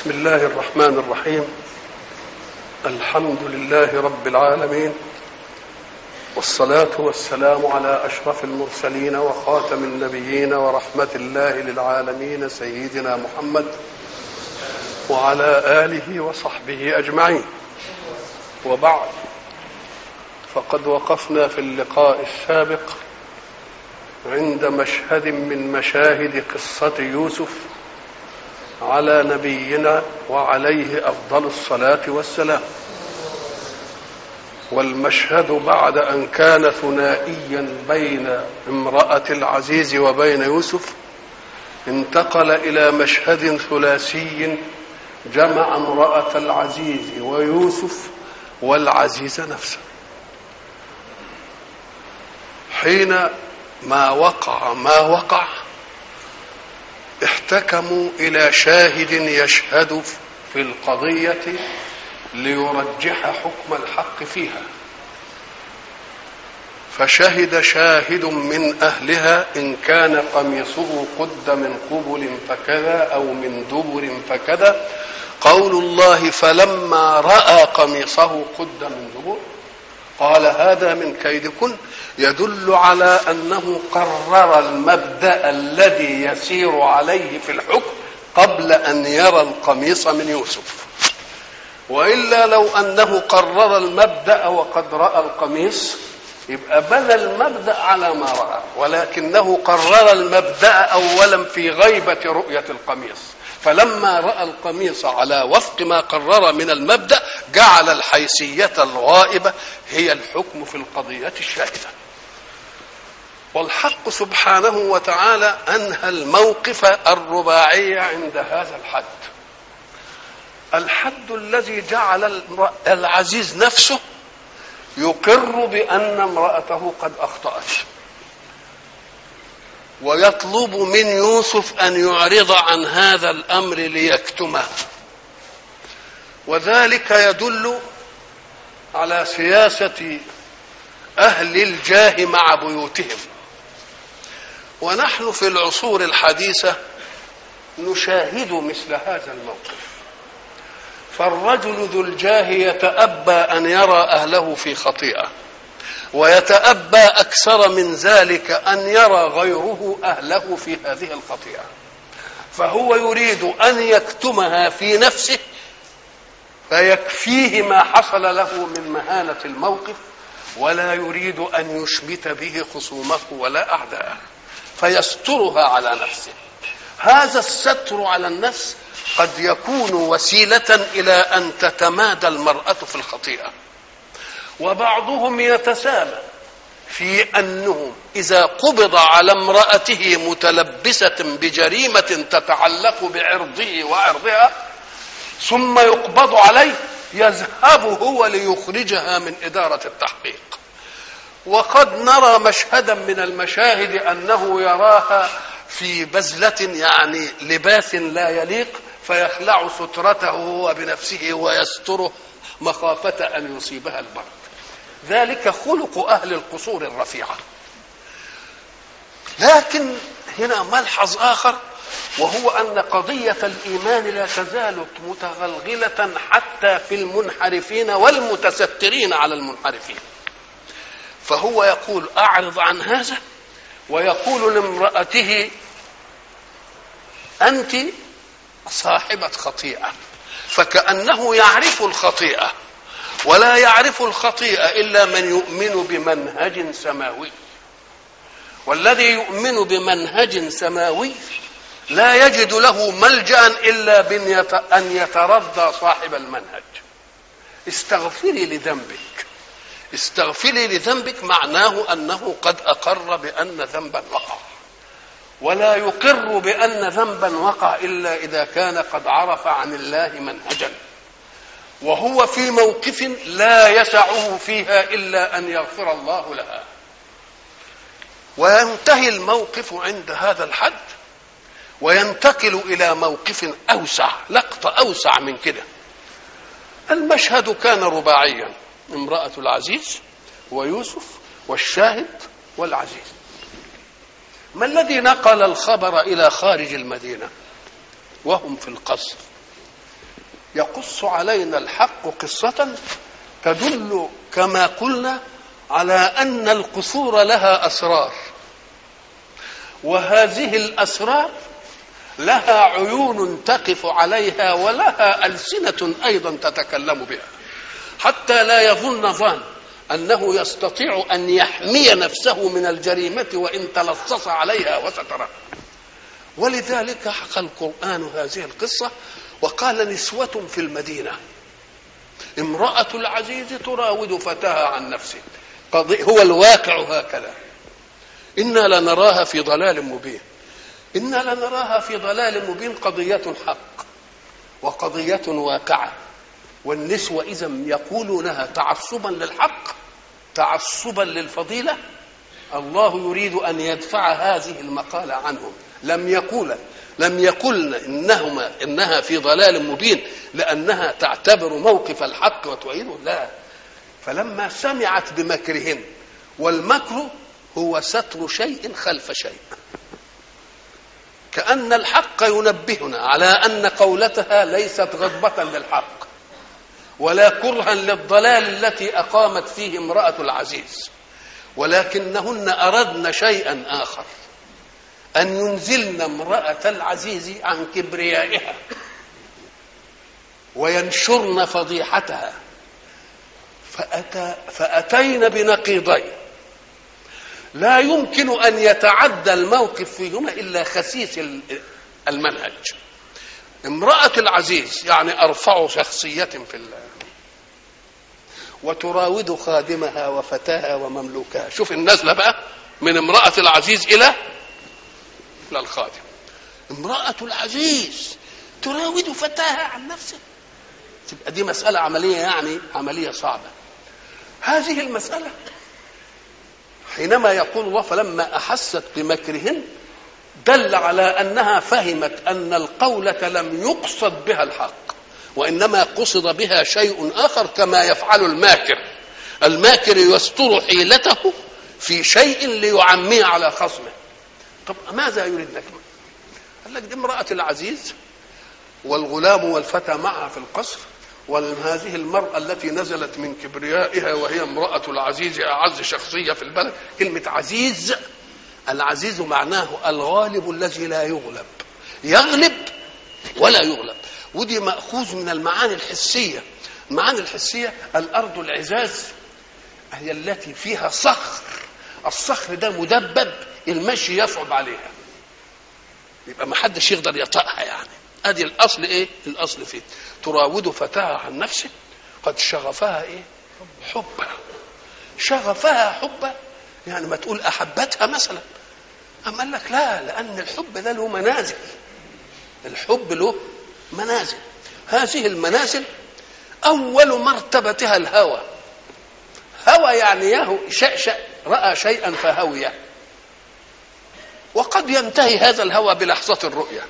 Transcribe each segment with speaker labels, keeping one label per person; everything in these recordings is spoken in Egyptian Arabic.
Speaker 1: بسم الله الرحمن الرحيم الحمد لله رب العالمين والصلاة والسلام على أشرف المرسلين وخاتم النبيين ورحمة الله للعالمين سيدنا محمد وعلى آله وصحبه أجمعين وبعد فقد وقفنا في اللقاء السابق عند مشهد من مشاهد قصة يوسف على نبينا وعليه افضل الصلاه والسلام والمشهد بعد ان كان ثنائيا بين امراه العزيز وبين يوسف انتقل الى مشهد ثلاثي جمع امراه العزيز ويوسف والعزيز نفسه حين ما وقع ما وقع احتكموا الى شاهد يشهد في القضيه ليرجح حكم الحق فيها فشهد شاهد من اهلها ان كان قميصه قد من قبل فكذا او من دبر فكذا قول الله فلما راى قميصه قد من دبر قال هذا من كيدكن يدل على انه قرر المبدا الذي يسير عليه في الحكم قبل ان يرى القميص من يوسف والا لو انه قرر المبدا وقد راى القميص يبقى بنى المبدا على ما راى ولكنه قرر المبدا اولا في غيبه رؤيه القميص فلما راى القميص على وفق ما قرر من المبدا جعل الحيثيه الغائبه هي الحكم في القضيه الشائده والحق سبحانه وتعالى انهى الموقف الرباعي عند هذا الحد الحد الذي جعل العزيز نفسه يقر بان امراته قد اخطات ويطلب من يوسف ان يعرض عن هذا الامر ليكتمه وذلك يدل على سياسه اهل الجاه مع بيوتهم ونحن في العصور الحديثه نشاهد مثل هذا الموقف فالرجل ذو الجاه يتأبى أن يرى أهله في خطيئة ويتأبى أكثر من ذلك أن يرى غيره أهله في هذه الخطيئة فهو يريد أن يكتمها في نفسه فيكفيه ما حصل له من مهانة الموقف ولا يريد أن يشمت به خصومه ولا أعداءه فيسترها على نفسه هذا الستر على النفس قد يكون وسيلة إلى أن تتمادى المرأة في الخطيئة وبعضهم يتسامى في أنه إذا قبض على امرأته متلبسة بجريمة تتعلق بعرضه وعرضها ثم يقبض عليه يذهب هو ليخرجها من إدارة التحقيق وقد نرى مشهدا من المشاهد أنه يراها في بزلة يعني لباس لا يليق فيخلع سترته هو بنفسه ويستره مخافة أن يصيبها البرد ذلك خلق أهل القصور الرفيعة لكن هنا ملحظ آخر وهو أن قضية الإيمان لا تزال متغلغلة حتى في المنحرفين والمتسترين على المنحرفين فهو يقول أعرض عن هذا ويقول لامرأته أنت صاحبة خطيئة فكأنه يعرف الخطيئة ولا يعرف الخطيئة إلا من يؤمن بمنهج سماوي والذي يؤمن بمنهج سماوي لا يجد له ملجأ إلا أن يترضى صاحب المنهج استغفري لذنبك استغفري لذنبك معناه أنه قد أقر بأن ذنبا وقع ولا يقر بأن ذنبا وقع إلا إذا كان قد عرف عن الله منهجا وهو في موقف لا يسعه فيها إلا أن يغفر الله لها وينتهي الموقف عند هذا الحد وينتقل إلى موقف أوسع لقطة أوسع من كده المشهد كان رباعيا امرأة العزيز ويوسف والشاهد والعزيز ما الذي نقل الخبر إلى خارج المدينة وهم في القصر يقص علينا الحق قصة تدل كما قلنا على أن القصور لها أسرار وهذه الأسرار لها عيون تقف عليها ولها ألسنة أيضا تتكلم بها حتى لا يظن ظان أنه يستطيع أن يحمي نفسه من الجريمة وإن تلصص عليها وسترها ولذلك حكى القرآن هذه القصة وقال نسوة في المدينة امرأة العزيز تراود فتاها عن نفسه هو الواقع هكذا إنا لنراها في ضلال مبين إنا لنراها في ضلال مبين قضية حق وقضية واقعة والنسوة إذا يقولونها تعصبا للحق تعصبا للفضيلة الله يريد أن يدفع هذه المقالة عنهم لم يقول لم يقلن إنهما إنها في ضلال مبين لأنها تعتبر موقف الحق وتؤيده لا فلما سمعت بمكرهن والمكر هو ستر شيء خلف شيء كأن الحق ينبهنا على أن قولتها ليست غضبة للحق ولا كرها للضلال التي أقامت فيه امرأة العزيز ولكنهن أردن شيئا آخر أن ينزلن امرأة العزيز عن كبريائها وينشرن فضيحتها فأتى فأتين بنقيضين لا يمكن أن يتعدى الموقف فيهما إلا خسيس المنهج امرأة العزيز يعني أرفع شخصية في الله وتراود خادمها وفتاها ومملوكها شوف النزلة بقى من امرأة العزيز إلى إلى الخادم امرأة العزيز تراود فتاها عن نفسه تبقى دي مسألة عملية يعني عملية صعبة هذه المسألة حينما يقول الله فلما أحست بمكرهن دل على أنها فهمت أن القولة لم يقصد بها الحق وإنما قصد بها شيء آخر كما يفعل الماكر الماكر يستر حيلته في شيء ليعميه على خصمه طب ماذا يريد لك قال لك دي امرأة العزيز والغلام والفتى معها في القصر وهذه المرأة التي نزلت من كبريائها وهي امرأة العزيز أعز شخصية في البلد كلمة عزيز العزيز معناه الغالب الذي لا يغلب يغلب ولا يغلب ودي مأخوذ من المعاني الحسية المعاني الحسية الأرض العزاز هي التي فيها صخر الصخر ده مدبب المشي يصعب عليها يبقى ما حدش يقدر يطأها يعني ادي الاصل ايه الاصل فيه تراود فتاها عن نفسه قد شغفها ايه حبا شغفها حبا يعني ما تقول احبتها مثلا اما قال لك لا لان الحب ده له منازل الحب له منازل هذه المنازل اول مرتبتها الهوى هوى يعني يهو شأشأ راى شيئا فهوي وقد ينتهي هذا الهوى بلحظه الرؤيه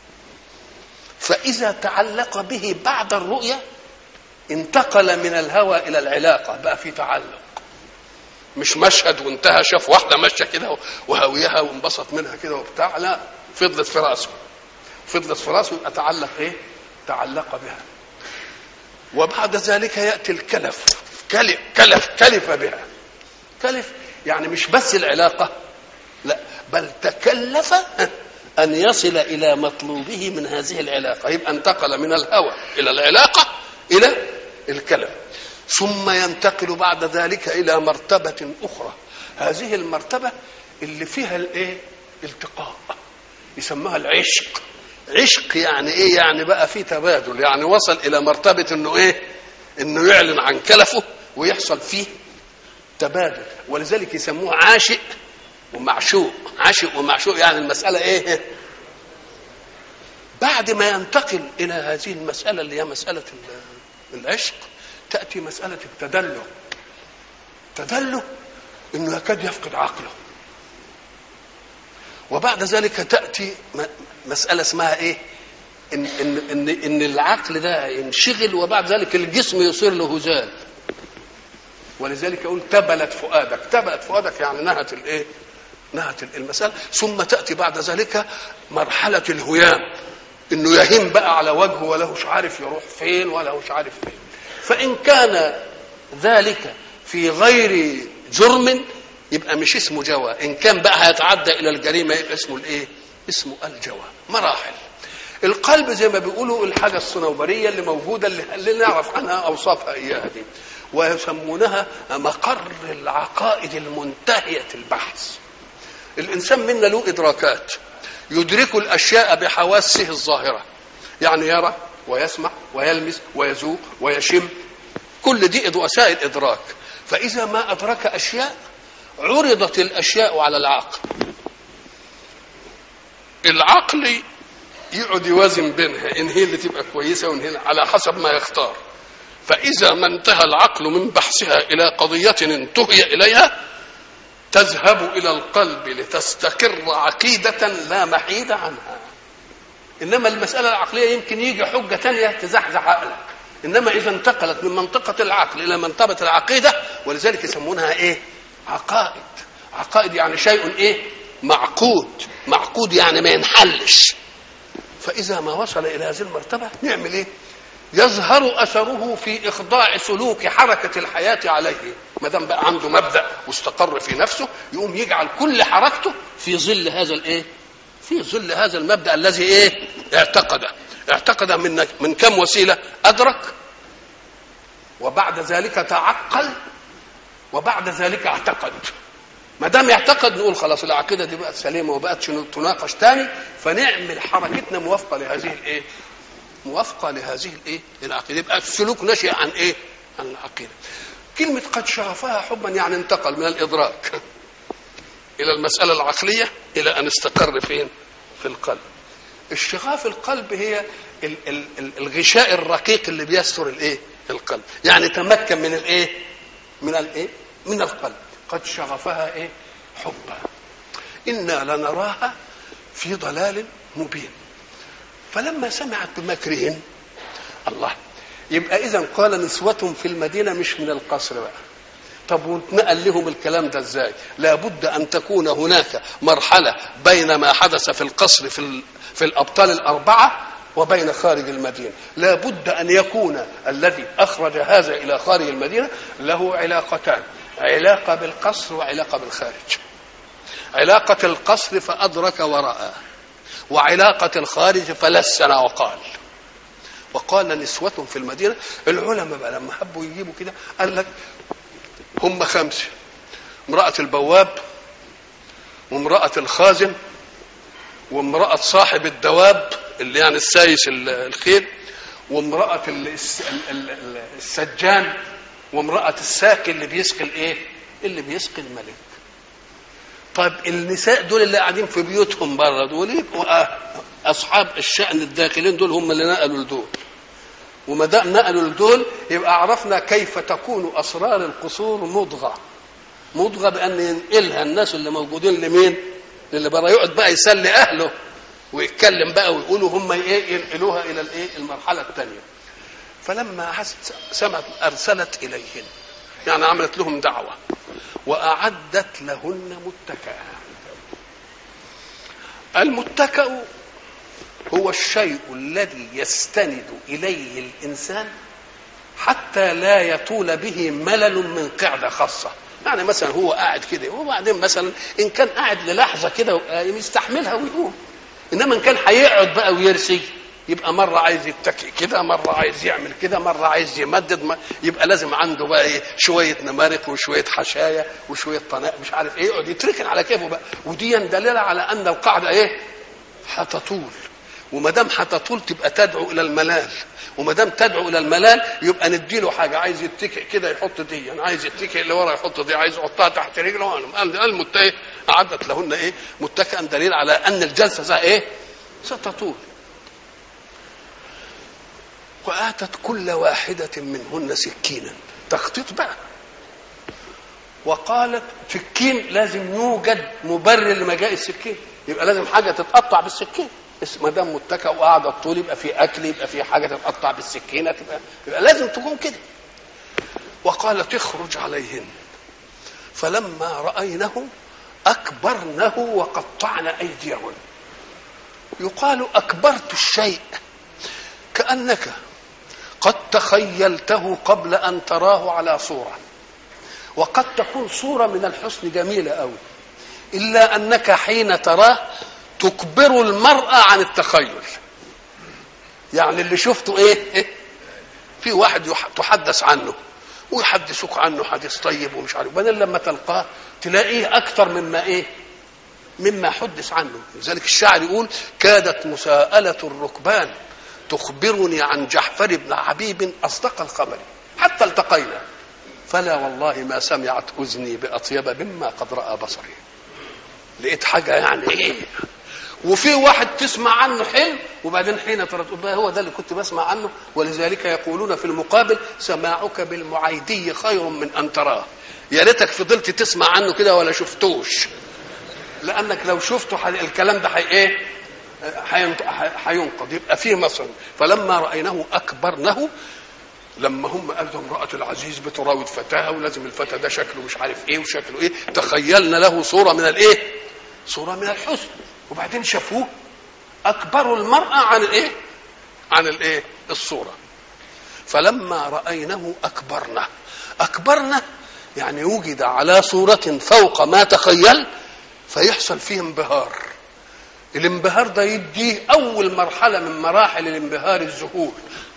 Speaker 1: فإذا تعلق به بعد الرؤية انتقل من الهوى إلى العلاقة بقى في تعلق مش مشهد وانتهى شاف واحدة ماشية كده وهويها وانبسط منها كده وبتاع لا فضلت في راسه فضلت في راسه يبقى تعلق ايه؟ تعلق بها وبعد ذلك يأتي الكلف كلف كلف كلف بها كلف يعني مش بس العلاقة لا بل تكلف أن يصل إلى مطلوبه من هذه العلاقة يبقى انتقل من الهوى إلى العلاقة إلى الكلام ثم ينتقل بعد ذلك إلى مرتبة أخرى هذه المرتبة اللي فيها الإيه؟ التقاء يسموها العشق عشق يعني ايه يعني بقى في تبادل يعني وصل الى مرتبه انه ايه انه يعلن عن كلفه ويحصل فيه تبادل ولذلك يسموه عاشق ومعشوق عاشق ومعشوق يعني المسألة إيه بعد ما ينتقل إلى هذه المسألة اللي هي مسألة العشق تأتي مسألة التدلع تدلع إنه يكاد يفقد عقله وبعد ذلك تأتي مسألة اسمها إيه إن, إن, إن, إن العقل ده ينشغل وبعد ذلك الجسم يصير له هزال ولذلك يقول تبلت فؤادك تبلت فؤادك يعني نهت الايه نهت المسألة ثم تأتي بعد ذلك مرحلة الهيام انه يهين بقى على وجهه ولا مش عارف يروح فين ولا مش عارف فين فان كان ذلك في غير جرم يبقى مش اسمه جوى ان كان بقى هيتعدى الى الجريمه يبقى اسمه الايه اسمه الجوى مراحل القلب زي ما بيقولوا الحاجه الصنوبريه اللي موجوده اللي, اللي نعرف عنها اوصافها اياها دي ويسمونها مقر العقائد المنتهيه البحث الانسان منا له ادراكات يدرك الاشياء بحواسه الظاهره يعني يرى ويسمع ويلمس ويذوق ويشم كل دي وسائل ادراك فاذا ما ادرك اشياء عرضت الاشياء على العقل العقل يقعد يوازن بينها ان هي اللي تبقى كويسه وان هي على حسب ما يختار فاذا ما انتهى العقل من بحثها الى قضيه انتهي اليها تذهب الى القلب لتستقر عقيده لا محيد عنها انما المساله العقليه يمكن يجي حجه تانية تزحزح عقلك انما اذا انتقلت من منطقه العقل الى منطقه العقيده ولذلك يسمونها ايه عقائد عقائد يعني شيء ايه معقود معقود يعني ما ينحلش فاذا ما وصل الى هذه المرتبه نعمل ايه يظهر اثره في اخضاع سلوك حركه الحياه عليه ما دام بقى عنده مبدا واستقر في نفسه يقوم يجعل كل حركته في ظل هذا الايه في ظل هذا المبدا الذي ايه اعتقده اعتقد من من كم وسيله ادرك وبعد ذلك تعقل وبعد ذلك اعتقد ما دام يعتقد نقول خلاص العقيده دي بقت سليمه وبقت تناقش تاني فنعمل حركتنا موافقه لهذه الايه؟ موافقه لهذه الايه؟ العقيده يبقى السلوك نشئ عن ايه؟ عن العقيده. كلمه قد شغفها حبا يعني انتقل من الادراك الى المساله العقليه الى ان استقر فين؟ في القلب. الشغاف القلب هي ال- ال- ال- الغشاء الرقيق اللي بيستر الايه؟ القلب، يعني تمكن من الايه؟ من الايه؟ من القلب. قد شغفها ايه حبا انا لنراها في ضلال مبين فلما سمعت بمكرهن الله يبقى اذا قال نسوة في المدينة مش من القصر بقى طب واتنقل لهم الكلام ده ازاي لابد ان تكون هناك مرحلة بين ما حدث في القصر في, ال... في الابطال الاربعة وبين خارج المدينة لا بد أن يكون الذي أخرج هذا إلى خارج المدينة له علاقتان علاقة بالقصر وعلاقة بالخارج علاقة القصر فأدرك ورأى وعلاقة الخارج فلسن وقال وقال نسوة في المدينة العلماء بقى لما حبوا يجيبوا كده قال لك هم خمسة امرأة البواب وامرأة الخازن وامرأة صاحب الدواب اللي يعني السايس الخيل وامرأة السجان وامرأة الساقي اللي بيسقي الايه؟ اللي بيسقي الملك. طيب النساء دول اللي قاعدين في بيوتهم بره دول يبقوا اصحاب الشأن الداخلين دول هم اللي نقلوا لدول. وما دام نقلوا لدول يبقى عرفنا كيف تكون اسرار القصور مضغه. مضغه بان ينقلها الناس اللي موجودين لمين؟ للي بره يقعد بقى يسلي اهله ويتكلم بقى ويقولوا هم ايه ينقلوها الى الايه؟ المرحله الثانيه. فلما سمعت ارسلت اليهن يعني عملت لهم دعوه واعدت لهن متكئا المتكأ هو الشيء الذي يستند اليه الانسان حتى لا يطول به ملل من قعده خاصه يعني مثلا هو قاعد كده وبعدين مثلا ان كان قاعد للحظه كده يستحملها ويقوم انما ان كان هيقعد بقى ويرسي يبقى مرة عايز يتكئ كده مرة عايز يعمل كده مرة عايز يمدد ما يبقى لازم عنده بقى ايه شوية نمارق وشوية حشاية وشوية طناء مش عارف ايه يقعد يتركن على كيفه بقى ودي دليل على ان القاعدة ايه هتطول وما دام هتطول تبقى تدعو الى الملال وما دام تدعو الى الملال يبقى نديله حاجه عايز يتكئ كده يحط دي يعني عايز يتكئ اللي ورا يحط دي عايز يحطها تحت رجله قال المتكئ اعدت لهن ايه متكئا دليل على ان الجلسه ايه ستطول وآتت كل واحدة منهن سكينا تخطيط بقى وقالت سكين لازم يوجد مبرر لمجاء السكين يبقى لازم حاجة تتقطع بالسكين ما دام متكئ وقاعد الطول يبقى في أكل يبقى في حاجة تتقطع بالسكينة تبقى يبقى لازم تكون كده وقالت اخرج عليهن فلما رأينه أكبرنه وقطعن أيديهن يقال اكبرت الشيء كانك قد تخيلته قبل ان تراه على صوره وقد تكون صوره من الحسن جميله قوي الا انك حين تراه تكبر المراه عن التخيل يعني اللي شفته ايه في واحد يح- تحدث عنه ويحدثوك عنه حديث طيب ومش عارف بدل لما تلقاه تلاقيه اكثر مما ايه مما حدث عنه لذلك الشاعر يقول كادت مساءلة الركبان تخبرني عن جحفر بن حبيب أصدق الخبر حتى التقينا فلا والله ما سمعت أذني بأطيب مما قد رأى بصري لقيت حاجة يعني إيه وفي واحد تسمع عنه حلم وبعدين حين ترى تقول بقى هو ده اللي كنت بسمع عنه ولذلك يقولون في المقابل سماعك بالمعيدي خير من ان تراه يا ريتك فضلت تسمع عنه كده ولا شفتوش لانك لو شفته ح- الكلام ده حي ايه حينط- ح- حينقض يبقى فيه مصر فلما رايناه اكبرنه لما هم قالوا امرأة العزيز بتراود فتاها ولازم الفتى ده شكله مش عارف ايه وشكله ايه تخيلنا له صورة من الايه؟ صورة من الحسن وبعدين شافوه أكبروا المرأة عن الايه؟ عن الايه؟ الصورة فلما رأينه أكبرنا أكبرنا يعني وجد على صورة فوق ما تخيل فيحصل فيه انبهار الانبهار ده يديه أول مرحلة من مراحل الانبهار الذهول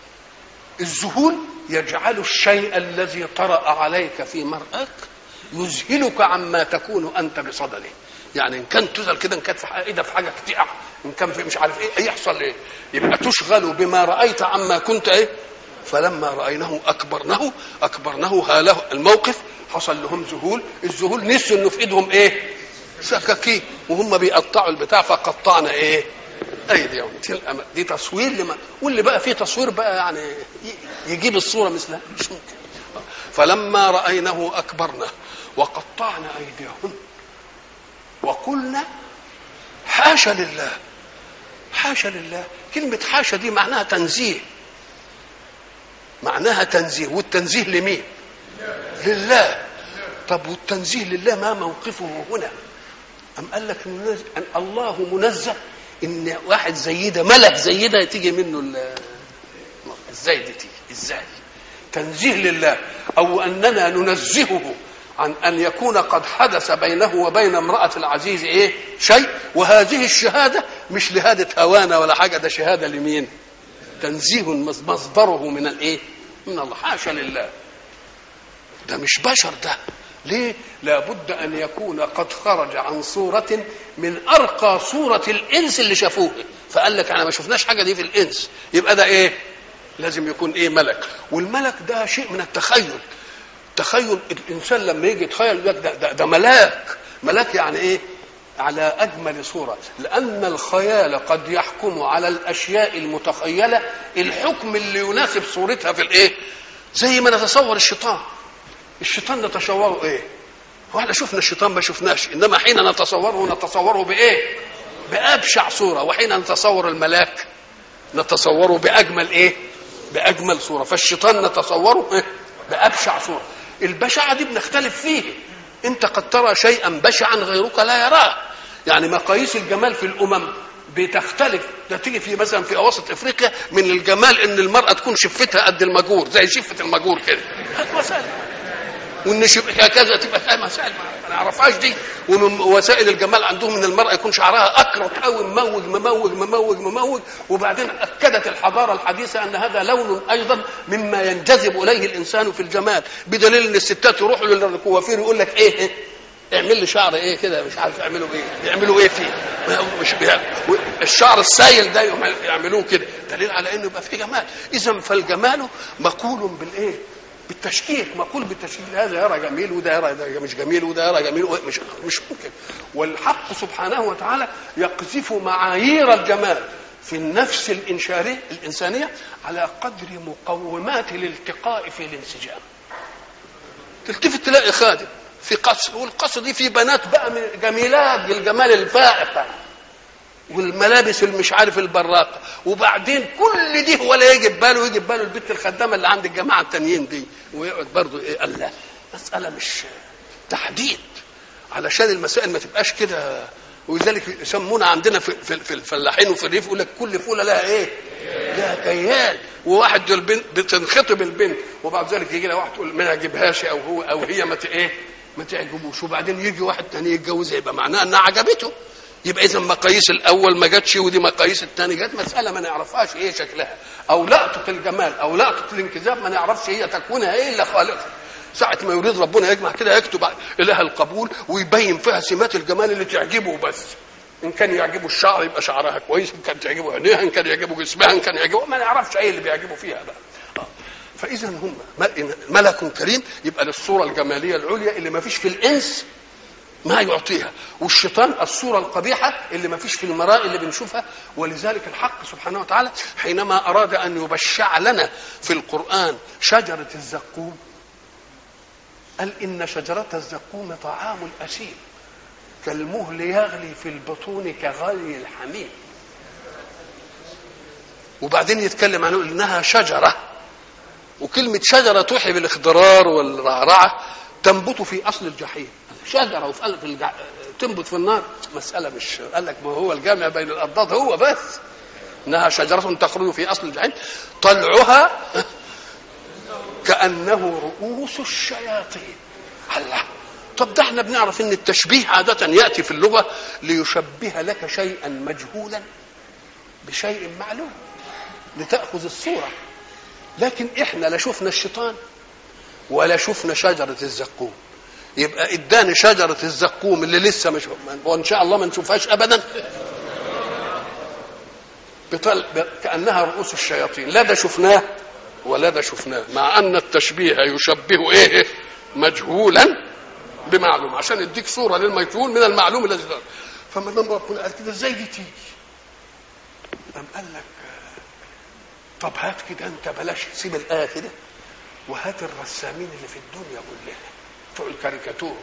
Speaker 1: الذهول يجعل الشيء الذي طرأ عليك في مرأك يذهلك عما تكون أنت بصدده يعني إن كان تزل كده إن كانت في حاجة في حاجة كتير إن كان في مش عارف إيه يحصل إيه يبقى تشغل بما رأيت عما كنت إيه فلما رأيناه أكبرنه أكبرنه هاله الموقف حصل لهم ذهول الذهول نسوا إنه في إيدهم إيه سكاكين وهم بيقطعوا البتاع فقطعنا إيه ايديهم دي, دي تصوير لما واللي بقى فيه تصوير بقى يعني ي- يجيب الصوره مثلها مش ممكن فلما راينه اكبرنا وقطعنا ايديهن وقلنا حاشا لله حاشا لله كلمة حاشا دي معناها تنزيه معناها تنزيه والتنزيه لمين لله طب والتنزيه لله ما موقفه هنا أم قال لك منزه أن الله منزه إن واحد زي ده ملك زي ده تيجي منه ال- ازاي دي تيجي ازاي تنزيه لله أو أننا ننزهه عن أن يكون قد حدث بينه وبين امرأة العزيز إيه شيء وهذه الشهادة مش لهادة هوانا ولا حاجة ده شهادة لمين تنزيه مصدره من الإيه من الله حاشا لله ده مش بشر ده ليه لابد ان يكون قد خرج عن صورة من ارقى صورة الانس اللي شافوه فقال لك انا ما شفناش حاجة دي في الانس يبقى ده ايه لازم يكون ايه ملك والملك ده شيء من التخيل تخيل الانسان لما يجي يتخيل ده, ده, ده, ده ملاك ملاك يعني ايه على اجمل صوره لان الخيال قد يحكم على الاشياء المتخيله الحكم اللي يناسب صورتها في الايه زي ما نتصور الشيطان الشيطان نتصوره ايه هو احنا شفنا الشيطان ما شفناش انما حين نتصوره نتصوره بايه بابشع صوره وحين نتصور الملاك نتصوره باجمل ايه باجمل صوره فالشيطان نتصوره إيه؟ بابشع صوره البشعه دي بنختلف فيه انت قد ترى شيئا بشعا غيرك لا يراه يعني مقاييس الجمال في الامم بتختلف ده تيجي في مثلا في اواسط افريقيا من الجمال ان المراه تكون شفتها قد المجور زي شفه المجور كده هات مسائل وان شب- هكذا تبقى فيها مسائل ما نعرفهاش دي ومن وسائل الجمال عندهم ان المراه يكون شعرها اكرت قوي مموج مموج مموج مموج وبعدين اكدت الحضاره الحديثه ان هذا لون ايضا مما ينجذب اليه الانسان في الجمال بدليل ان الستات يروحوا للكوافير يقول لك ايه, إيه اعمل لي شعر ايه كده مش عارف يعملوا ايه يعملوا ايه فيه مش بيها. الشعر السايل ده يعمل- يعملوه كده دليل على انه يبقى فيه جمال اذا فالجمال مقول بالايه بالتشكيك مقول بالتشكيك هذا يرى جميل وده يرى ده مش جميل وده يرى جميل مش مش ممكن والحق سبحانه وتعالى يقذف معايير الجمال في النفس الانشاريه الانسانيه على قدر مقومات الالتقاء في الانسجام تلتفت تلاقي خادم في قصر والقصر دي في بنات بقى من جميلات بالجمال الفائق بقى. والملابس المش عارف البراقه وبعدين كل دي ولا يجي في باله يجي في باله البنت الخدامه اللي عند الجماعه التانيين دي ويقعد برضه ايه قال لا مساله مش تحديد علشان المسائل ما تبقاش كده ولذلك يسمونا عندنا في, في, في الفلاحين وفي الريف يقول لك كل فوله لها ايه؟ لها كيان وواحد البنت بتنخطب البنت وبعد ذلك يجي لها واحد تقول ما يعجبهاش او هو او هي ما ايه؟ ما تعجبوش وبعدين يجي واحد تاني يتجوزها يبقى معناها انها عجبته يبقى اذا مقاييس الاول ما جاتش ودي مقاييس الثاني جت مساله ما نعرفهاش ايه شكلها او لقطه الجمال او لقطه الانكذاب ما نعرفش هي تكوينها ايه الا خالقها ساعة ما يريد ربنا يجمع كده يكتب إله القبول ويبين فيها سمات الجمال اللي تعجبه بس إن كان يعجبه الشعر يبقى شعرها كويس إن كان تعجبه عينيها إن كان يعجبه جسمها إن كان يعجبه ما نعرفش إيه اللي بيعجبه فيها بقى فإذا هم ملك كريم يبقى للصورة الجمالية العليا اللي ما فيش في الإنس ما يعطيها والشيطان الصورة القبيحة اللي ما فيش في المراء اللي بنشوفها ولذلك الحق سبحانه وتعالى حينما أراد أن يبشع لنا في القرآن شجرة الزقوم قال إن شجرة الزقوم طعام الأثيم كالمهل يغلي في البطون كغلي الحميم وبعدين يتكلم عنه انها شجره وكلمه شجره توحي بالاخضرار والرعرعه تنبت في اصل الجحيم شجره وفي قلب الجح... تنبت في النار مساله مش قال لك ما هو الجامع بين الاضداد هو بس انها شجره تخرج في اصل الجحيم طلعها كانه رؤوس الشياطين الله طب ده احنا بنعرف ان التشبيه عاده ياتي في اللغه ليشبه لك شيئا مجهولا بشيء معلوم لتاخذ الصوره لكن احنا لا شفنا الشيطان ولا شفنا شجره الزقوم يبقى اداني شجره الزقوم اللي لسه مش وان شاء الله ما نشوفهاش ابدا بطل... كانها رؤوس الشياطين لا ده شفناه ولا ده شفناه مع ان التشبيه يشبه ايه مجهولا بمعلوم عشان يديك صوره للمجهول من المعلوم الذي فما دام ربنا قال كده ازاي دي تيجي؟ قام قال لك طب هات كده انت بلاش سيب الايه كده وهات الرسامين اللي في الدنيا كلها بتوع الكاريكاتور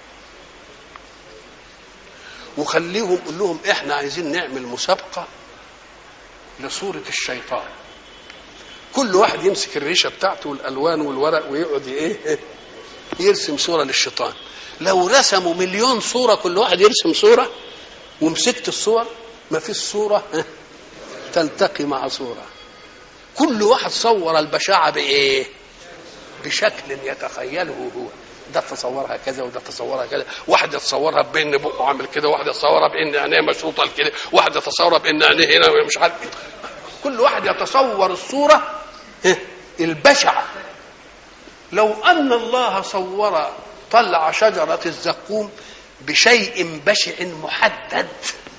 Speaker 1: وخليهم قول لهم احنا عايزين نعمل مسابقه لصوره الشيطان كل واحد يمسك الريشه بتاعته والالوان والورق ويقعد ايه يرسم صوره للشيطان لو رسموا مليون صوره كل واحد يرسم صوره ومسكت الصور ما فيش صوره تلتقي مع صوره كل واحد صور البشاعه بايه بشكل يتخيله هو ده تصورها كذا وده تصورها كذا واحد يتصورها بان بقه عامل كده واحد يتصورها بان عينيه مشروطه كده واحد يتصورها بان عينيه هنا مش عارف كل واحد يتصور الصوره البشعه لو ان الله صور طلع شجره الزقوم بشيء بشع محدد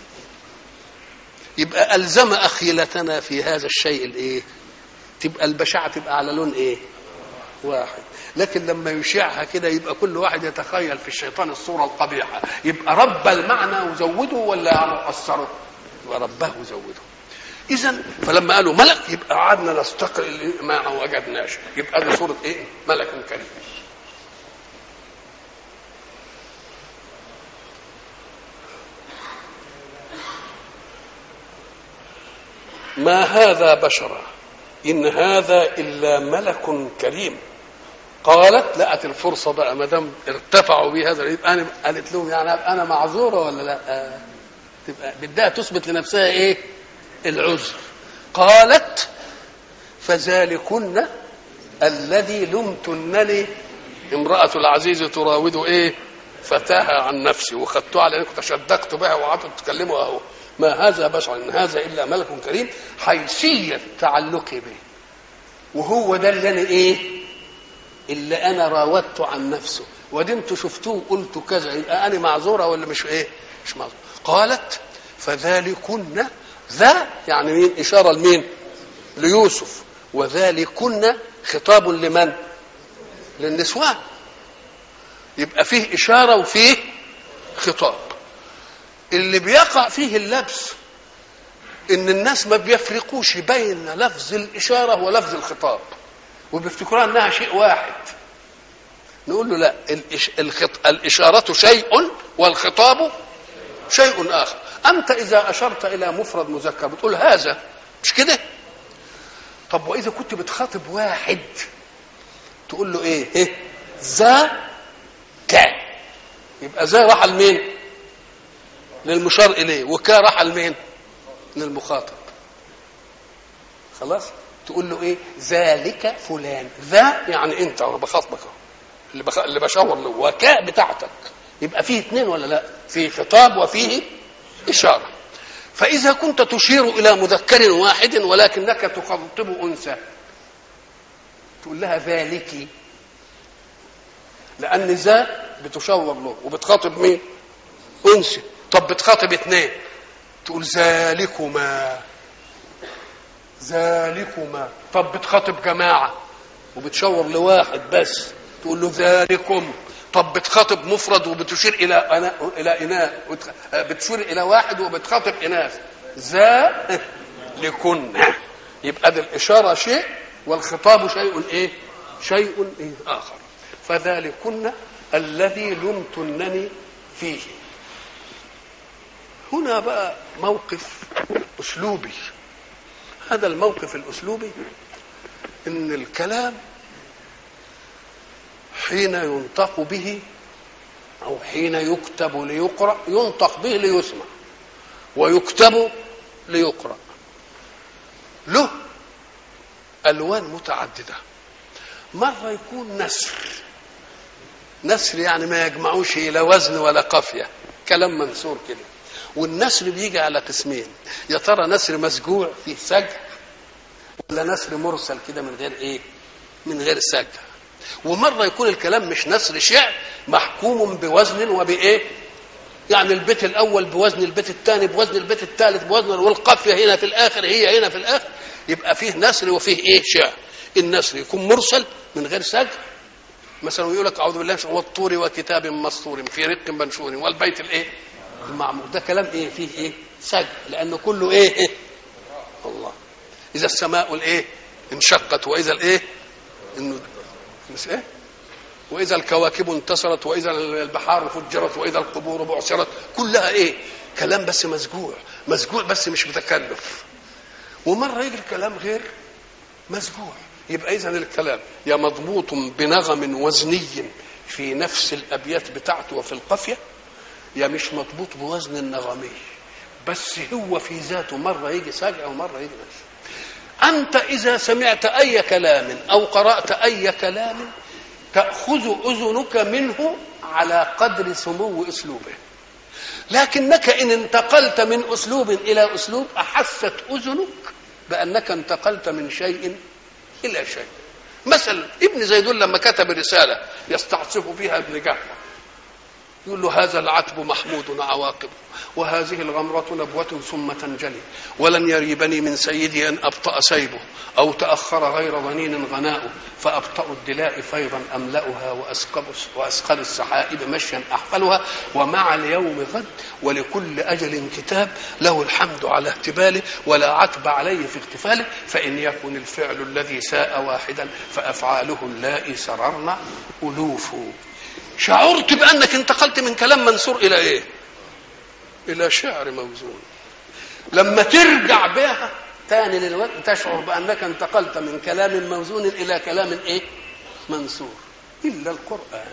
Speaker 1: يبقى الزم اخيلتنا في هذا الشيء الايه تبقى البشعه تبقى على لون ايه واحد لكن لما يشيعها كده يبقى كل واحد يتخيل في الشيطان الصوره القبيحه يبقى رب المعنى وزوده ولا قصره يبقى ربه وزوده اذا فلما قالوا ملك يبقى قعدنا نستقر ما وجدناش يبقى دي صوره ايه ملك كريم ما هذا بشرا ان هذا الا ملك كريم قالت لقت الفرصه بقى ما دام ارتفعوا بهذا يبقى انا قالت لهم يعني انا معذوره ولا لا تبقى بدها تثبت لنفسها ايه العذر قالت فذلكن الذي لمتنني امرأة العزيز تراود ايه فتاها عن نفسي وخدتها على انكم تشدقت بها وقعدتوا تتكلموا اهو ما هذا بشر ان هذا الا ملك كريم حيثيه تعلقي به وهو ده اللي انا ايه اللي انا راودته عن نفسه ودي انتوا شفتوه قلتوا كذا يبقى انا معذوره ولا مش ايه مش معذوره قالت فذلكن ذا يعني مين اشاره لمين ليوسف وذلكن خطاب لمن للنسوان يبقى فيه اشاره وفيه خطاب اللي بيقع فيه اللبس ان الناس ما بيفرقوش بين لفظ الاشاره ولفظ الخطاب وبيفتكروها انها شيء واحد نقول له لا الإش... الخط... الاشاره شيء والخطاب شيء اخر انت اذا اشرت الى مفرد مذكر بتقول هذا مش كده طب واذا كنت بتخاطب واحد تقول له ايه ايه ذا كان يبقى ذا راح لمين للمشار اليه وكا راح لمين للمخاطب خلاص تقول له ايه ذلك فلان ذا يعني انت وانا بخاطبك أهو. اللي بخ... اللي بشاور له وكاء بتاعتك يبقى فيه اثنين ولا لا فيه خطاب وفيه اشاره فاذا كنت تشير الى مذكر واحد ولكنك تخاطب انثى تقول لها ذلك لان ذا بتشاور له وبتخاطب مين انثى طب بتخاطب اثنين تقول ذلكما ذلكما طب بتخاطب جماعه وبتشاور لواحد بس تقول له ذلكم طب بتخاطب مفرد وبتشير الى أنا الى اناث وتخ- بتشير الى واحد وبتخاطب اناث ذا لكن يبقى دي الاشاره شيء والخطاب شيء ايه شيء إيه اخر فذلكن الذي لمتنني فيه هنا بقى موقف اسلوبي هذا الموقف الاسلوبي ان الكلام حين ينطق به او حين يكتب ليقرا ينطق به ليسمع ويكتب ليقرا له الوان متعدده مره يكون نسر نسر يعني ما يجمعوش الى وزن ولا قافيه كلام منثور كده والنسر بيجي على قسمين يا ترى نسر مسجوع فيه سجع ولا نسر مرسل كده من غير ايه من غير سجع ومره يكون الكلام مش نسر شعر محكوم بوزن وبايه يعني البيت الاول بوزن البيت الثاني بوزن البيت الثالث بوزن والقافيه هنا في الاخر هي هنا في الاخر يبقى فيه نسر وفيه ايه شعر النسر يكون مرسل من غير سجع مثلا يقول لك اعوذ بالله من الشيطان والطور وكتاب مسطور في رق منشور والبيت الايه المعمور ده كلام ايه فيه ايه سجع لانه كله ايه, إيه؟ الله اذا السماء الايه انشقت واذا الايه انه مش ايه واذا الكواكب انتصرت واذا البحار فجرت واذا القبور بعثرت كلها ايه كلام بس مسجوع مسجوع بس مش متكلف ومره يجي الكلام غير مسجوع يبقى اذا الكلام يا مضبوط بنغم وزني في نفس الابيات بتاعته وفي القافيه يا مش مضبوط بوزن النغمي بس هو في ذاته مره يجي سجع ومره يجي نشر أنت إذا سمعت أي كلام أو قرأت أي كلام تأخذ أذنك منه على قدر سمو أسلوبه لكنك إن انتقلت من أسلوب إلى أسلوب أحست أذنك بأنك انتقلت من شيء إلى شيء مثلا ابن زيدون لما كتب رسالة يستعصف فيها ابن جهل يقول له هذا العتب محمود عواقبه وهذه الغمرة نبوة ثم تنجلي ولن يريبني من سيدي أن أبطأ سيبه أو تأخر غير ظنين غناؤه فأبطأ الدلاء فيضا أملأها وأسقب وأسقل السحائب مشيا أحفلها ومع اليوم غد ولكل أجل كتاب له الحمد على اهتباله ولا عتب عليه في اغتفاله فإن يكن الفعل الذي ساء واحدا فأفعاله اللائي سررن ألوف شعرت بانك انتقلت من كلام منثور الى ايه الى شعر موزون لما ترجع بها تاني للوقت تشعر بانك انتقلت من كلام موزون الى كلام ايه منثور الا القران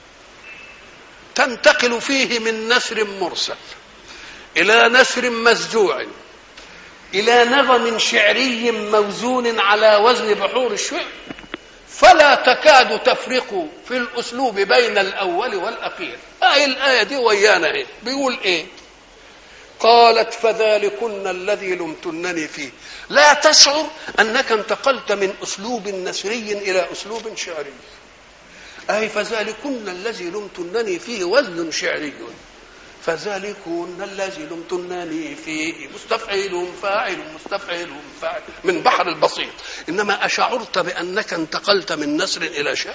Speaker 1: تنتقل فيه من نثر مرسل الى نثر مسجوع الى نغم شعري موزون على وزن بحور الشعر فلا تكاد تفرق في الاسلوب بين الاول والاخير هاي الايه دي ويانا ايه بيقول ايه قالت فذلكن الذي لمتنني فيه لا تشعر انك انتقلت من اسلوب نثري الى اسلوب شعري اي فذلكن الذي لمتنني فيه وزن شعري فذلكن الذي لمتنني فيه مستفعل فاعل مستفعل فاعل من بحر البسيط انما اشعرت بانك انتقلت من نسر الى شعر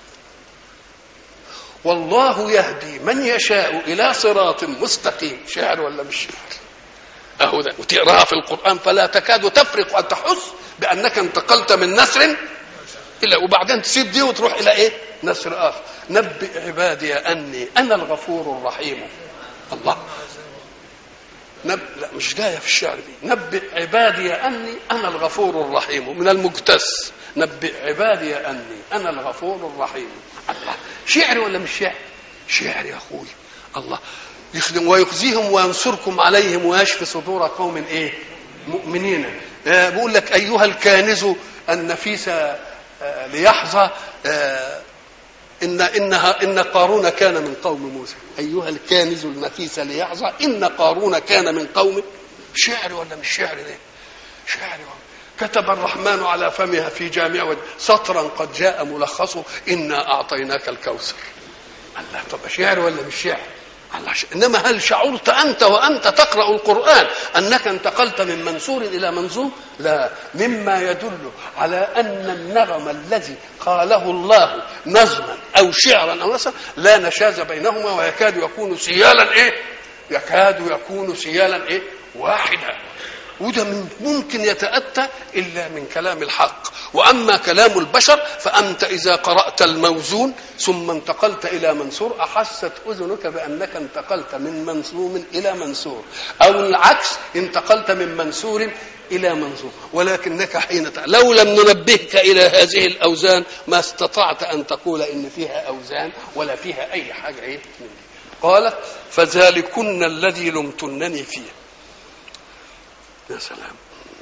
Speaker 1: والله يهدي من يشاء الى صراط مستقيم شعر ولا مش شعر اهو ده وتقراها في القران فلا تكاد تفرق ان تحس بانك انتقلت من نسر الى وبعدين تسيب دي وتروح الى ايه نسر اخر نبئ عبادي اني انا الغفور الرحيم الله نب... لا مش جايه في الشعر دي نبئ عبادي اني انا الغفور الرحيم من المجتس نبئ عبادي اني انا الغفور الرحيم الله شعر ولا مش شعر شعر يا اخوي الله يخدم ويخزيهم وينصركم عليهم ويشفي صدور قوم ايه مؤمنين آه بيقول لك ايها الكانز النفيس آه ليحظى آه ان انها ان قارون كان من قوم موسى ايها الكانز النفيس ليحظى ان قارون كان من قوم شعر ولا مش شعر ده شعر كتب الرحمن على فمها في جامع سطرا قد جاء ملخصه انا اعطيناك الكوثر الله طب شعر ولا مش شعر الله انما هل شعرت انت وانت تقرا القران انك انتقلت من منصور الى منظوم لا مما يدل على ان النغم الذي قاله الله نظما او شعرا او نثرا لا نشاز بينهما ويكاد يكون سيالا ايه يكاد يكون سيالا ايه واحدا وده ممكن يتأتى إلا من كلام الحق وأما كلام البشر فأنت إذا قرأت الموزون ثم انتقلت إلى منصور أحست أذنك بأنك انتقلت من منصوم إلى منصور أو العكس انتقلت من منصور إلى منصور ولكنك حين لو لم ننبهك إلى هذه الأوزان ما استطعت أن تقول إن فيها أوزان ولا فيها أي حاجة إيه قالت فذلكن الذي لمتنني فيه يا سلام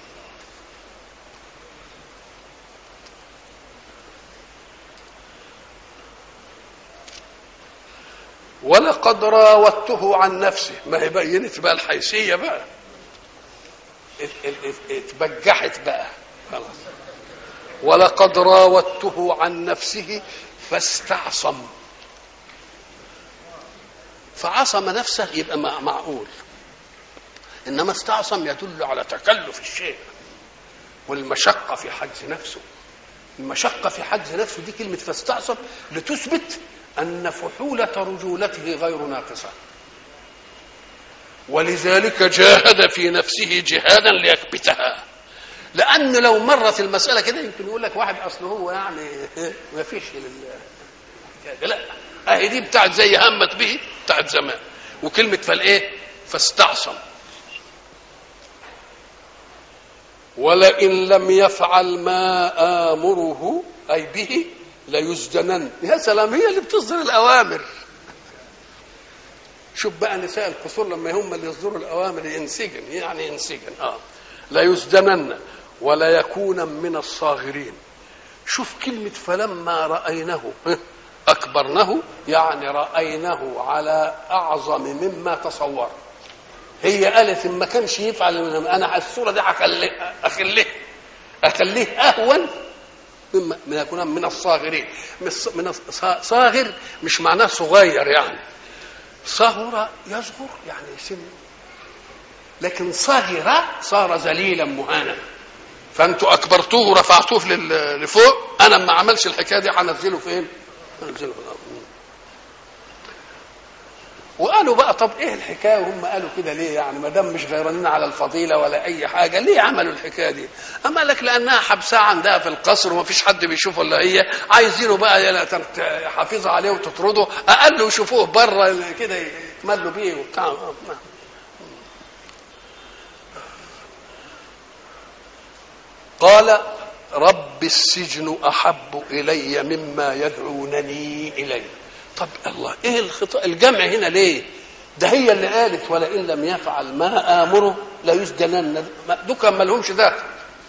Speaker 1: ولقد راودته عن نفسه ما هي بينت بقى الحيثيه بقى اتبجحت بقى خلاص ولقد راودته عن نفسه فاستعصم فعصم نفسه يبقى معقول انما استعصم يدل على تكلف الشيء والمشقه في حجز نفسه المشقه في حجز نفسه دي كلمه فاستعصم لتثبت ان فحوله رجولته غير ناقصه ولذلك جاهد في نفسه جهادا ليكبتها لان لو مرت المساله كده يمكن يقول لك واحد اصل هو يعني ما فيش لا اهي دي بتاعت زي همت به بتاعت زمان وكلمه فالايه فاستعصم ولئن لم يفعل ما آمره أي به ليسجنن يا سلام هي اللي بتصدر الأوامر شوف بقى نساء القصور لما هم اللي يصدروا الأوامر ينسجن يعني ينسجن آه ليسجنن ولا يكون من الصاغرين شوف كلمة فلما رأينه أكبرنه يعني رأينه على أعظم مما تصور هي قالت ان ما كانش يفعل انا الصوره دي هخليه اخليه اخليه اهون مما من يكون من الصاغرين من صاغر مش معناه صغير يعني صغر يصغر يعني سن لكن صغر صار ذليلا مهانا فانتوا اكبرتوه ورفعتوه لفوق انا ما عملش الحكايه دي هنزله فين؟ هنزله في الارض وقالوا بقى طب ايه الحكايه وهم قالوا كده ليه يعني ما دام مش غيرانين على الفضيله ولا اي حاجه ليه عملوا الحكايه دي؟ اما لك لانها حبسها عندها في القصر وما فيش حد بيشوفه الا هي عايزينه بقى حافظ عليه وتطرده اقل يشوفوه بره كده يتملوا بيه وبتاع قال رب السجن احب الي مما يدعونني اليه طب الله ايه الخطا الجمع هنا ليه ده هي اللي قالت ولئن لم يفعل ما امره ليسجنن دوك ما لهمش داخل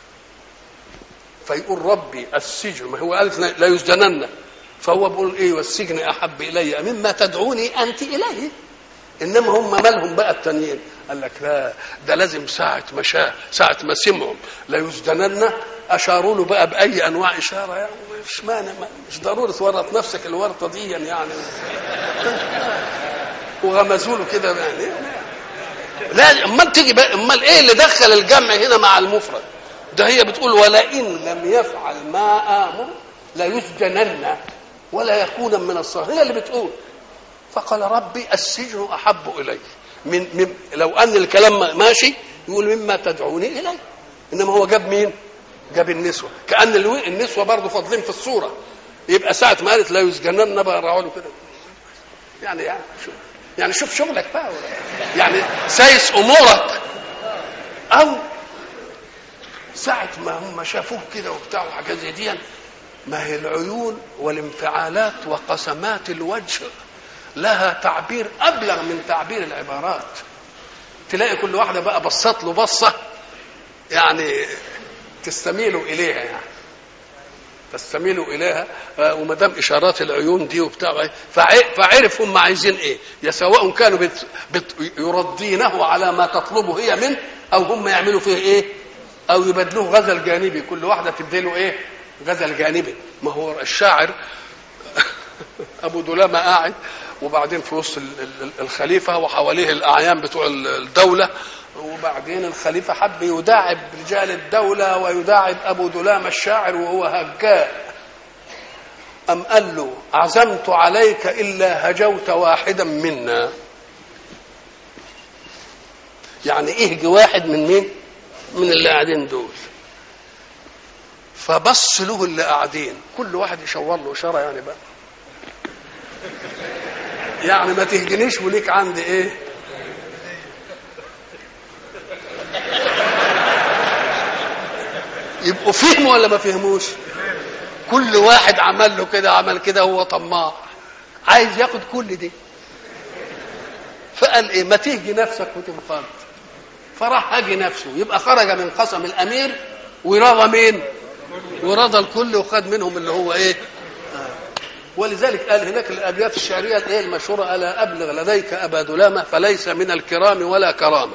Speaker 1: فيقول ربي السجن ما هو قالت لا يسجنن فهو بيقول ايه والسجن احب الي مما تدعوني انت اليه انما هم مالهم بقى التانيين قال لك لا ده لازم ساعة ما شاء ساعة ما سمعوا لا يسجنن أشاروا له بقى بأي أنواع إشارة يعني مش مانع مش ضروري تورط نفسك الورطة دي يعني وغمزوا له كده يعني لا امال تيجي بقى امال ايه اللي دخل الجمع هنا مع المفرد ده هي بتقول ولئن لم يفعل ما امر ليسجنن ولا يكون من الصالحين هي اللي بتقول فقال ربي السجن احب الي من, من لو ان الكلام ماشي يقول مما تدعوني اليه انما هو جاب مين؟ جاب النسوه كان النسوه برضه فاضلين في الصوره يبقى ساعه ما قالت لا يسجنن بقى راعوا كده يعني يعني شوف يعني شوف شغلك بقى يعني سايس امورك او ساعة ما هم شافوه كده وبتاع وحاجات زي دي ما هي العيون والانفعالات وقسمات الوجه لها تعبير ابلغ من تعبير العبارات تلاقي كل واحده بقى بصت له بصه يعني تستميل اليها يعني تستميل اليها آه، وما دام اشارات العيون دي وبتاع إيه، فع- فعرف هم عايزين ايه يا سواء كانوا بت بت يرضينه على ما تطلبه هي منه او هم يعملوا فيه ايه او يبدلوه غزل جانبي كل واحده تديله ايه غزل جانبي ما هو الشاعر ابو دلامه قاعد وبعدين في وسط ال- ال- الخليفه وحواليه الاعيان بتوع ال- الدوله وبعدين الخليفه حب يداعب رجال الدوله ويداعب ابو دلامه الشاعر وهو هجاء ام قال له عزمت عليك الا هجوت واحدا منا يعني اهج واحد من مين من اللي قاعدين دول فبص له اللي قاعدين كل واحد يشاور له اشاره يعني بقى يعني ما تهجنيش وليك عندي ايه يبقوا فهموا ولا ما فهموش كل واحد عمل له كده عمل كده هو طماع عايز ياخد كل دي فقال ايه ما تهجي نفسك وتنفض فراح هاجي نفسه يبقى خرج من قسم الامير ورضى مين ورضى الكل وخد منهم اللي هو ايه ولذلك قال هناك الابيات الشعريه الايه المشهوره الا ابلغ لديك ابا دلامه فليس من الكرام ولا كرامه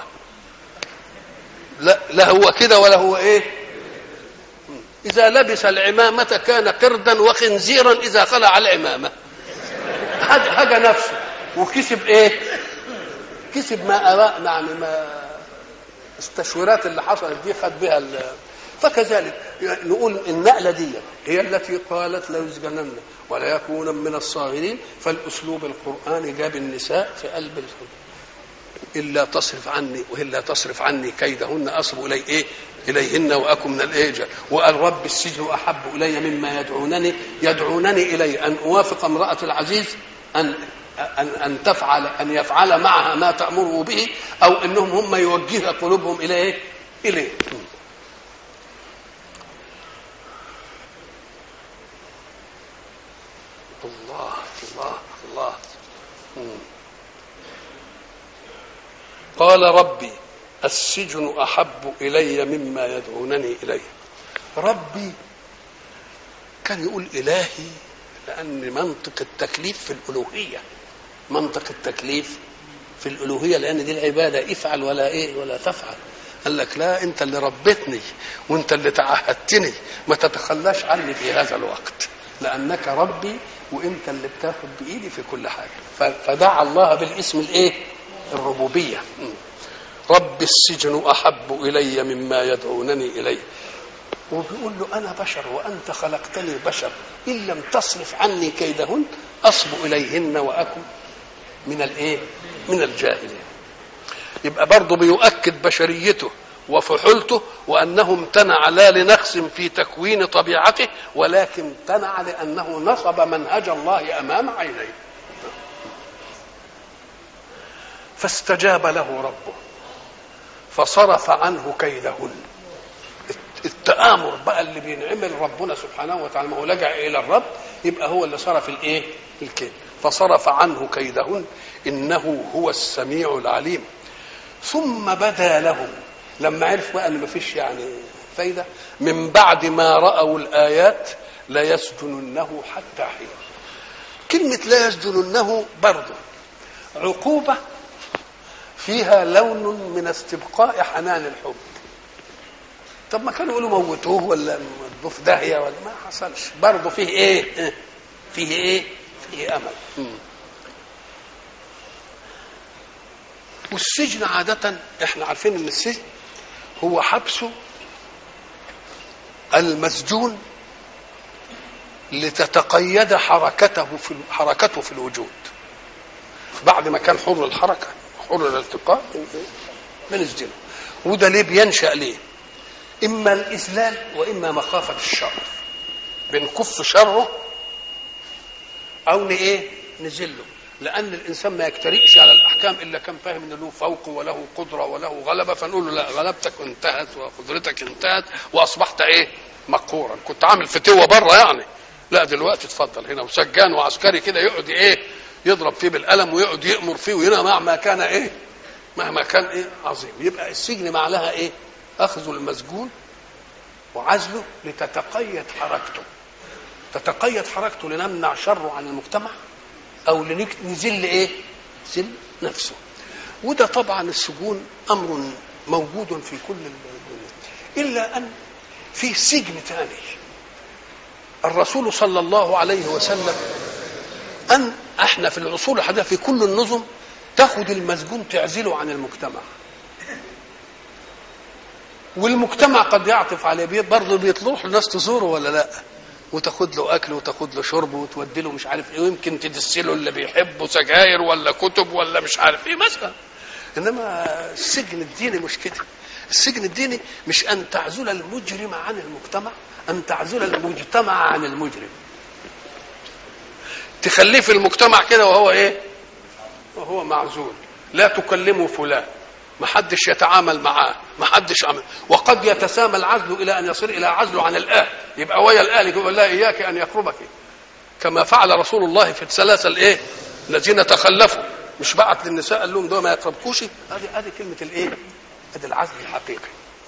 Speaker 1: لا لا هو كده ولا هو ايه اذا لبس العمامه كان قردا وخنزيرا اذا خلع العمامه هج هجى نفسه وكسب ايه كسب ما أرى يعني ما التشويرات اللي حصلت دي خد بها ال- فكذلك نقول النقله دي هي التي قالت لا يسجنن ولا يكون من الصاغرين فالاسلوب القراني جاب النساء في قلب الحب الا تصرف عني والا تصرف عني كيدهن اصب الي ايه اليهن واكن من الايه وقال رب السجن احب الي مما يدعونني يدعونني الي ان اوافق امراه العزيز ان ان ان تفعل ان يفعل معها ما تامره به او انهم هم يوجه قلوبهم الى ايه؟ اليه الله الله الله مم. قال ربي السجن احب الي مما يدعونني اليه ربي كان يقول الهي لان منطق التكليف في الالوهيه منطق التكليف في الالوهيه لان دي العباده افعل ولا ايه ولا تفعل قال لك لا انت اللي ربيتني وانت اللي تعهدتني ما تتخلاش عني في هذا الوقت لانك ربي وانت اللي بتاخد بايدي في كل حاجه ف- فدعا الله بالاسم الايه الربوبيه م. رب السجن احب الي مما يدعونني اليه وبيقول له انا بشر وانت خلقتني بشر ان لم تصرف عني كيدهن اصب اليهن واكن من الايه من الجاهلين يبقى برضه بيؤكد بشريته وفحولته وانه امتنع لا لنقص في تكوين طبيعته ولكن امتنع لانه نصب منهج الله امام عينيه فاستجاب له ربه فصرف عنه كيدهن التآمر بقى اللي بينعمل ربنا سبحانه وتعالى ما هو لجأ إلى الرب يبقى هو اللي صرف الإيه؟ الكيد فصرف عنه كيدهن إنه هو السميع العليم ثم بدا لهم لما عرف بقى ان مفيش يعني فايده من بعد ما راوا الايات ليسجننه حتى حين كلمه لا يسجننه برضه عقوبه فيها لون من استبقاء حنان الحب طب ما كانوا يقولوا موتوه ولا ادوه في داهيه ولا ما حصلش برضه فيه ايه فيه ايه فيه امل مم. والسجن عادة احنا عارفين ان السجن هو حبس المسجون لتتقيد حركته في حركته في الوجود بعد ما كان حر الحركه حر الالتقاء بنسجنه وده ليه بينشا ليه اما الاذلال واما مخافه الشر بنكف شره او ايه نذله لان الانسان ما يجترئش على الاحكام الا كان فاهم ان له فوق وله قدره وله غلبه فنقول له لا غلبتك انتهت وقدرتك انتهت واصبحت ايه مقهورا كنت عامل فتوه بره يعني لا دلوقتي اتفضل هنا وسجان وعسكري كده يقعد ايه يضرب فيه بالقلم ويقعد يأمر فيه وينهى مهما كان ايه مهما كان ايه عظيم يبقى السجن معناها ايه اخذ المسجون وعزله لتتقيد حركته تتقيد حركته لنمنع شره عن المجتمع او لنزل ايه زل نفسه وده طبعا السجون امر موجود في كل الدنيا الا ان في سجن ثاني الرسول صلى الله عليه وسلم ان احنا في العصور الحديثه في كل النظم تاخد المسجون تعزله عن المجتمع والمجتمع قد يعطف عليه برضه بيطلعوا الناس تزوره ولا لا وتاخد له اكل وتاخد له شرب وتودي له مش عارف ايه ويمكن تدسله اللي بيحبه سجاير ولا كتب ولا مش عارف ايه مثلا انما السجن الديني مش كده السجن الديني مش ان تعزل المجرم عن المجتمع ان تعزل المجتمع عن المجرم تخليه في المجتمع كده وهو ايه وهو معزول لا تكلمه فلان ما حدش يتعامل معاه ما حدش عمل وقد يتسامى العزل الى ان يصير الى عزله عن الاهل يبقى ويا الاهل يقول لا اياك ان يقربك كما فعل رسول الله في الثلاثه الايه الذين تخلفوا مش بعت للنساء قال لهم دول ما يقربكوش هذه هذه كلمه الايه هذا العزل الحقيقي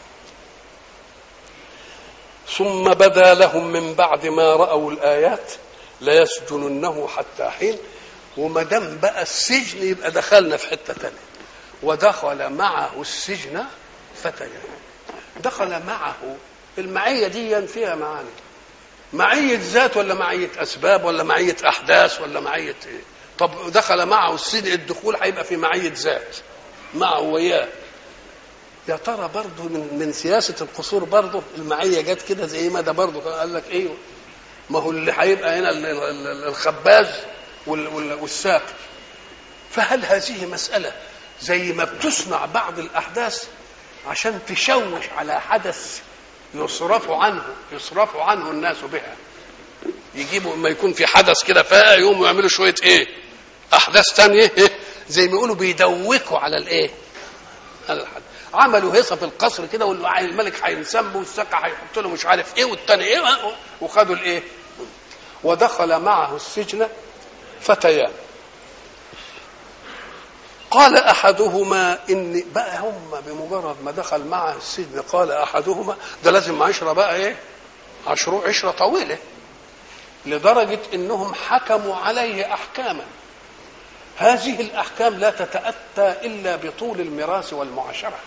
Speaker 1: ثم بدا لهم من بعد ما راوا الايات ليسجننه حتى حين وما دام بقى السجن يبقى دخلنا في حته ثانيه ودخل معه السجن فتيان دخل معه المعية دي فيها معاني معية ذات ولا معية أسباب ولا معية أحداث ولا معية إيه طب دخل معه السجن الدخول هيبقى في معية ذات معه وياه يا ترى برضه من, من سياسة القصور برضه المعية جت كده زي ما ده برضه قال لك ايه ما هو اللي هيبقى هنا الخباز والساقي فهل هذه مسألة زي ما بتصنع بعض الأحداث عشان تشوش على حدث يصرف عنه يصرف عنه الناس بها يجيبوا ما يكون في حدث كده فاء يقوموا يعملوا شويه ايه احداث تانية إيه؟ زي ما يقولوا بيدوكوا على الايه على الحدث عملوا هيصه في القصر كده والملك هينسب والسقا هيحط له مش عارف ايه والتاني ايه وخدوا الايه ودخل معه السجن فتيان قال احدهما اني بقى هم بمجرد ما دخل معه السجن قال احدهما ده لازم عشره بقى ايه عشره عشره طويله لدرجه انهم حكموا عليه احكاما هذه الاحكام لا تتاتى الا بطول الميراث والمعاشره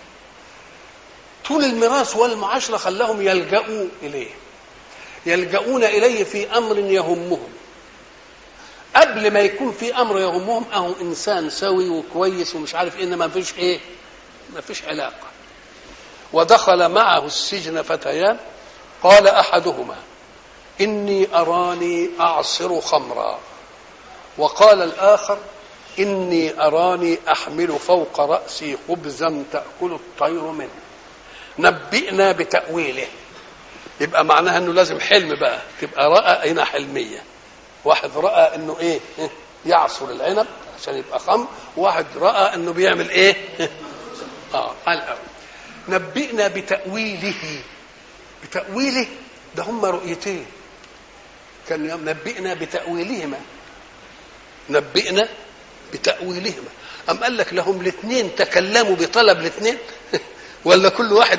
Speaker 1: طول الميراث والمعاشره خلاهم يلجأوا اليه يلجؤون اليه في امر يهمهم قبل ما يكون في امر يهمهم اهو انسان سوي وكويس ومش عارف ايه ما فيش ايه ما فيش علاقه ودخل معه السجن فتيان قال احدهما اني اراني اعصر خمرا وقال الاخر اني اراني احمل فوق راسي خبزا تاكل الطير منه نبئنا بتاويله يبقى معناها انه لازم حلم بقى تبقى راى هنا حلميه واحد راى انه ايه يعصر العنب عشان يبقى خمر واحد راى انه بيعمل ايه اه الأول نبئنا بتاويله بتاويله ده هم رؤيتين كان نبئنا بتاويلهما نبئنا بتاويلهما ام قال لك لهم الاثنين تكلموا بطلب الاثنين ولا كل واحد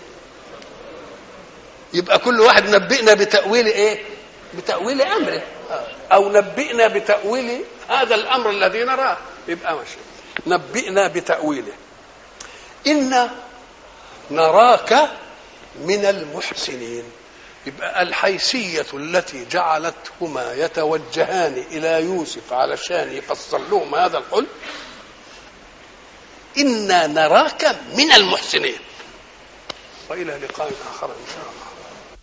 Speaker 1: يبقى كل واحد نبئنا بتاويل ايه بتاويل امره او نبئنا بتاويل هذا الامر الذي نراه يبقى ماشي نبئنا بتاويله انا نراك من المحسنين يبقى الحيثية التي جعلتهما يتوجهان إلى يوسف علشان يفسر لهم هذا الحلم إنا نراك من المحسنين وإلى لقاء آخر إن شاء الله